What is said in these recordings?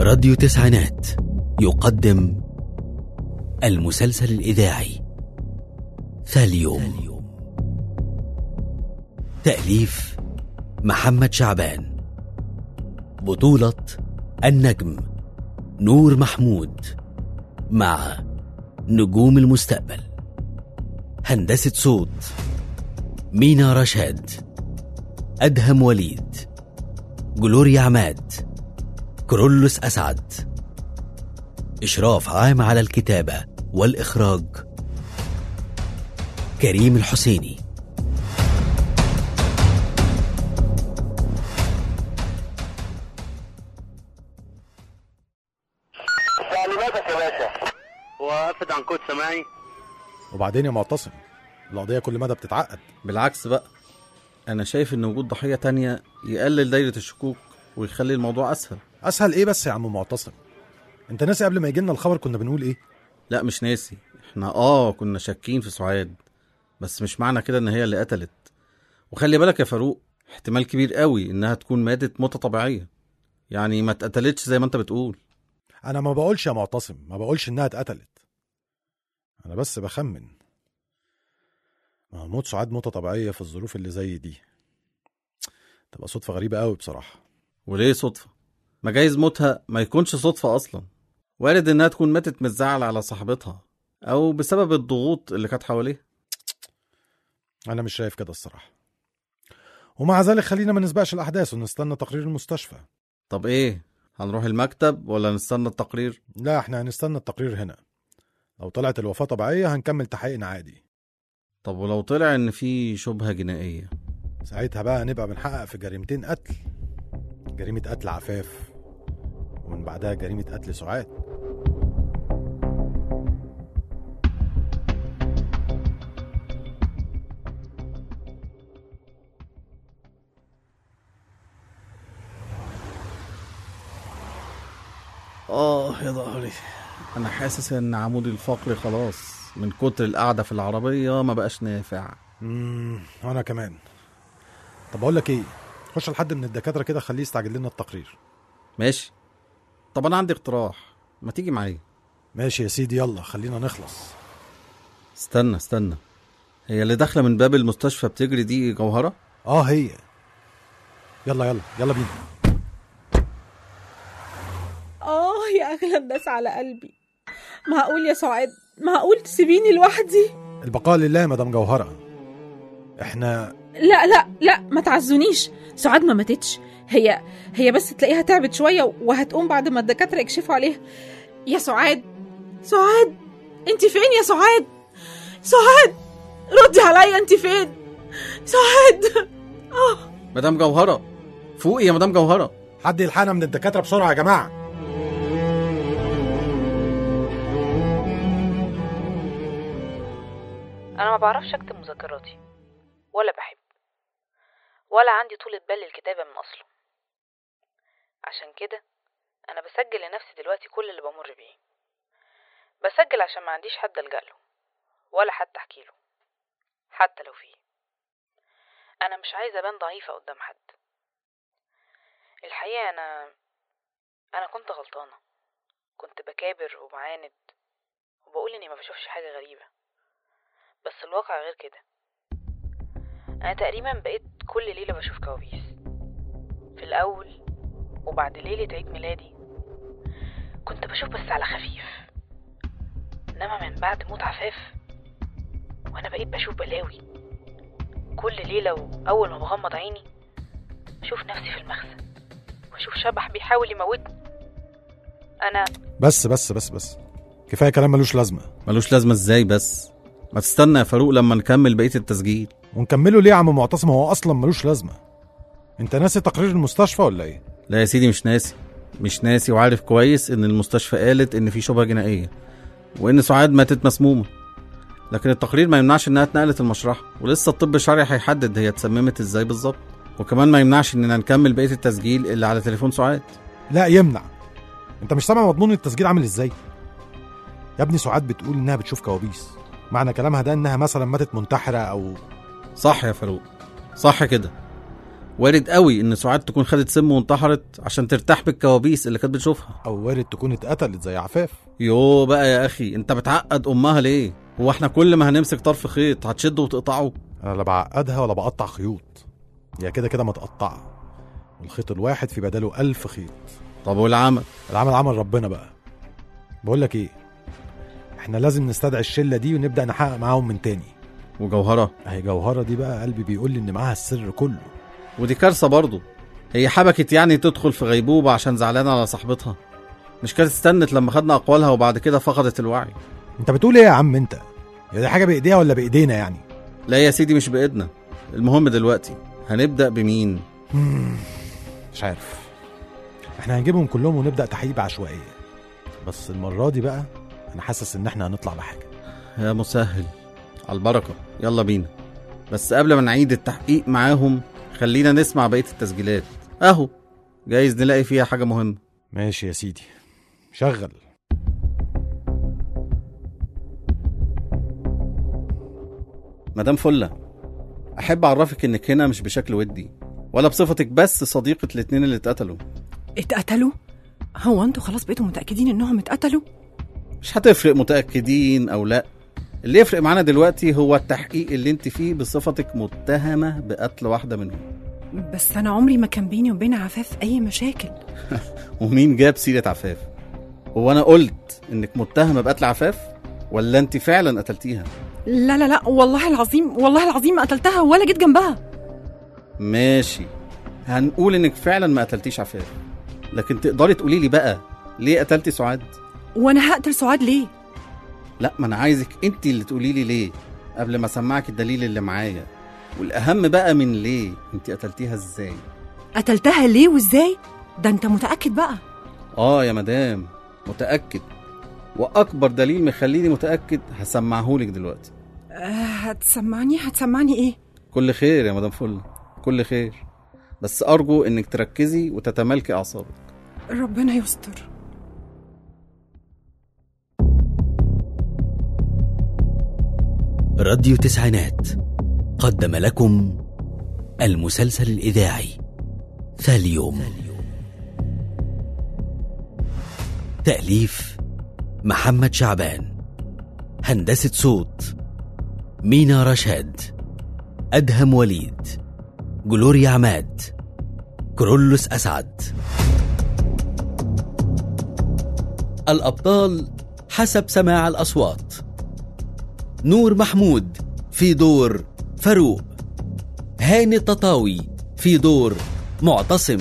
راديو تسعينات يقدم المسلسل الإذاعي ثاليوم تأليف محمد شعبان بطولة النجم نور محمود مع نجوم المستقبل هندسة صوت مينا رشاد أدهم وليد جلوريا عماد كرولوس أسعد إشراف عام على الكتابة والإخراج كريم الحسيني تعليماتك يا باشا وقفت عن كود سماعي وبعدين يا معتصم القضية كل مدى بتتعقد بالعكس بقى انا شايف ان وجود ضحيه تانية يقلل دايره الشكوك ويخلي الموضوع اسهل أسهل إيه بس يا عم معتصم أنت ناسي قبل ما يجيلنا الخبر كنا بنقول إيه لا مش ناسي احنا اه كنا شاكين في سعاد بس مش معنى كده ان هي اللي قتلت وخلي بالك يا فاروق احتمال كبير قوي انها تكون ماتت موتة طبيعية يعني ما اتقتلتش زي ما انت بتقول أنا ما بقولش يا معتصم ما بقولش إنها اتقتلت أنا بس بخمن ما هو موت سعاد موتة طبيعية في الظروف اللي زي دي تبقى صدفة غريبة قوي بصراحة وليه صدفة ما جايز موتها ما يكونش صدفة اصلا وارد انها تكون ماتت من الزعل على صاحبتها او بسبب الضغوط اللي كانت حواليها أنا مش شايف كده الصراحة ومع ذلك خلينا ما نسبقش الأحداث ونستنى تقرير المستشفى طب ايه هنروح المكتب ولا نستنى التقرير لا احنا هنستنى التقرير هنا لو طلعت الوفاة طبيعية هنكمل تحقيقنا عادي طب ولو طلع ان في شبهة جنائية ساعتها بقى نبقى بنحقق في جريمتين قتل جريمة قتل عفاف ومن بعدها جريمة قتل سعاد اه يا ظهري انا حاسس ان عمودي الفقري خلاص من كتر القعده في العربيه ما بقاش نافع امم وانا كمان طب اقول لك ايه خش لحد من الدكاترة كده خليه يستعجل لنا التقرير ماشي طب انا عندي اقتراح ما تيجي معايا ماشي يا سيدي يلا خلينا نخلص استنى استنى هي اللي داخله من باب المستشفى بتجري دي جوهره اه هي يلا يلا يلا بينا آه يا أغلى الناس على قلبي معقول يا سعاد معقول تسيبيني لوحدي البقاء لله يا مدام جوهرة احنا لا لا لا ما تعزونيش سعاد ما ماتتش هي هي بس تلاقيها تعبت شوية وهتقوم بعد ما الدكاترة يكشفوا عليها يا سعاد سعاد انت فين يا سعاد سعاد ردي عليا انت فين سعاد اه مدام جوهره فوقي يا مدام جوهره حد يلحقنا من الدكاترة بسرعة يا جماعة انا ما بعرفش اكتب مذكراتي ولا بحب ولا عندي طولة بال للكتابة من اصله عشان كده انا بسجل لنفسي دلوقتي كل اللي بمر بيه بسجل عشان ما عنديش حد الجأ له ولا حتى احكي له حتى لو فيه انا مش عايزة ابان ضعيفة قدام حد الحقيقة انا انا كنت غلطانة كنت بكابر وبعاند وبقول اني ما بشوفش حاجة غريبة بس الواقع غير كده انا تقريبا بقيت كل ليلة بشوف كوابيس في الاول وبعد ليلة عيد ميلادي كنت بشوف بس على خفيف انما من بعد موت عفاف وانا بقيت بشوف بلاوي كل ليلة واول ما بغمض عيني اشوف نفسي في المخزن واشوف شبح بيحاول يموتني انا بس بس بس بس كفاية كلام ملوش لازمة ملوش لازمه ازاي بس ما تستنى يا فاروق لما نكمل بقيه التسجيل ونكمله ليه يا عم معتصم هو اصلا ملوش لازمة انت ناسي تقرير المستشفى ولا ايه لا يا سيدي مش ناسي مش ناسي وعارف كويس ان المستشفى قالت ان في شبهه جنائيه وان سعاد ماتت مسمومه لكن التقرير ما يمنعش انها اتنقلت المشرحه ولسه الطب الشرعي هيحدد هي اتسممت ازاي بالظبط وكمان ما يمنعش اننا نكمل بقيه التسجيل اللي على تليفون سعاد لا يمنع انت مش سامع مضمون التسجيل عامل ازاي يا ابني سعاد بتقول انها بتشوف كوابيس معنى كلامها ده انها مثلا ماتت منتحرة او صح يا فاروق صح كده وارد قوي ان سعاد تكون خدت سم وانتحرت عشان ترتاح بالكوابيس اللي كانت بتشوفها او وارد تكون اتقتلت زي عفاف يو بقى يا اخي انت بتعقد امها ليه هو احنا كل ما هنمسك طرف خيط هتشده وتقطعه انا لا بعقدها ولا بقطع خيوط هي كده كده متقطعه والخيط الواحد في بداله ألف خيط طب والعمل العمل عمل ربنا بقى بقول لك ايه احنا لازم نستدعي الشله دي ونبدا نحقق معاهم من تاني وجوهره اهي جوهره دي بقى قلبي بيقول لي ان معاها السر كله ودي كارثه برضه هي حبكت يعني تدخل في غيبوبه عشان زعلانه على صاحبتها مش كانت استنت لما خدنا اقوالها وبعد كده فقدت الوعي انت بتقول ايه يا عم انت هي دي حاجه بايديها ولا بايدينا يعني لا يا سيدي مش بايدنا المهم دلوقتي هنبدا بمين مش عارف احنا هنجيبهم كلهم ونبدا تحقيق بعشوائيه بس المره دي بقى انا حاسس ان احنا هنطلع بحاجه يا مسهل على البركه يلا بينا بس قبل ما نعيد التحقيق معاهم خلينا نسمع بقيه التسجيلات اهو جايز نلاقي فيها حاجه مهمه ماشي يا سيدي شغل مدام فله احب اعرفك انك هنا مش بشكل ودي ولا بصفتك بس صديقه الاتنين اللي اتقتلوا اتقتلوا هو انتوا خلاص بقيتوا متاكدين انهم اتقتلوا مش هتفرق متاكدين او لا اللي يفرق معانا دلوقتي هو التحقيق اللي انت فيه بصفتك متهمه بقتل واحده منهم بس انا عمري ما كان بيني وبين عفاف اي مشاكل ومين جاب سيره عفاف هو انا قلت انك متهمه بقتل عفاف ولا انت فعلا قتلتيها لا لا لا والله العظيم والله العظيم ما قتلتها ولا جيت جنبها ماشي هنقول انك فعلا ما قتلتيش عفاف لكن تقدري تقولي لي بقى ليه قتلتي سعاد وانا هقتل سعاد ليه لا ما انا عايزك انت اللي تقولي لي ليه قبل ما اسمعك الدليل اللي معايا والاهم بقى من ليه انت قتلتيها ازاي قتلتها ليه وازاي ده انت متاكد بقى اه يا مدام متاكد واكبر دليل مخليني متاكد هسمعهولك دلوقتي أه هتسمعني هتسمعني ايه كل خير يا مدام فل كل خير بس ارجو انك تركزي وتتمالكي اعصابك ربنا يستر راديو تسعينات قدم لكم المسلسل الإذاعي ثاليوم تأليف محمد شعبان هندسة صوت مينا رشاد أدهم وليد جلوريا عماد كرولوس أسعد الأبطال حسب سماع الأصوات نور محمود في دور فاروق هاني التطاوي في دور معتصم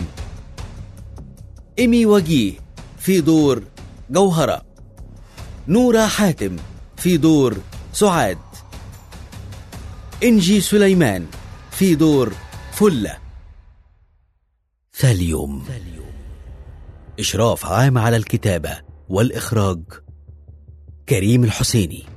إيمي وجيه في دور جوهرة نورا حاتم في دور سعاد إنجي سليمان في دور فلة ثاليوم إشراف عام على الكتابة والإخراج كريم الحسيني